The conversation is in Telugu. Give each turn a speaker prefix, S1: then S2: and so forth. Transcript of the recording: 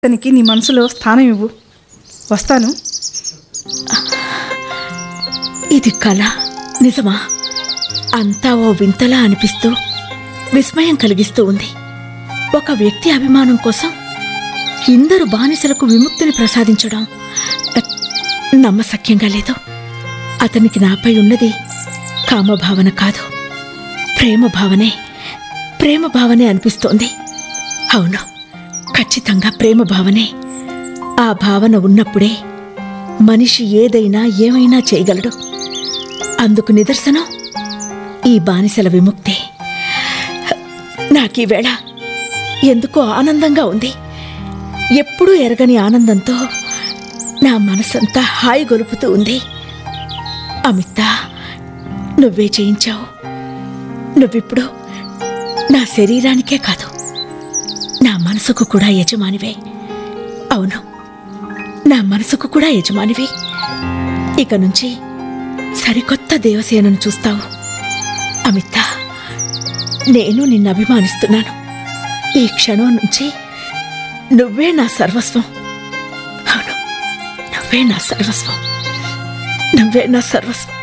S1: అతనికి నీ మనసులో స్థానం ఇవ్వు వస్తాను
S2: ఇది కళ నిజమా అంతా ఓ వింతలా అనిపిస్తూ విస్మయం కలిగిస్తూ ఉంది ఒక వ్యక్తి అభిమానం కోసం ఇందరు బానిసలకు విముక్తిని ప్రసాదించడం అ, నమ్మశక్యంగా లేదు అతనికి నాపై ఉన్నది కామభావన కాదు ప్రేమ భావనే ప్రేమ భావనే అనిపిస్తోంది అవును ఖచ్చితంగా ప్రేమ భావనే ఆ భావన ఉన్నప్పుడే మనిషి ఏదైనా ఏమైనా చేయగలడు అందుకు నిదర్శనం ఈ బానిసల విముక్తి నాకీవేళ ఎందుకో ఆనందంగా ఉంది ఎప్పుడూ ఎరగని ఆనందంతో నా మనసంతా హాయి గొలుపుతూ ఉంది అమిత నువ్వే చేయించావు నువ్విప్పుడు నా శరీరానికే కాదు నా మనసుకు కూడా యజమానివే అవును నా మనసుకు కూడా యజమానివి ఇక నుంచి సరికొత్త దేవసేనను చూస్తావు అమిత నేను నిన్ను అభిమానిస్తున్నాను ఈ క్షణం నుంచి నువ్వే నా సర్వస్వం అవును నువ్వే నా సర్వస్వం నువ్వే నా సర్వస్వం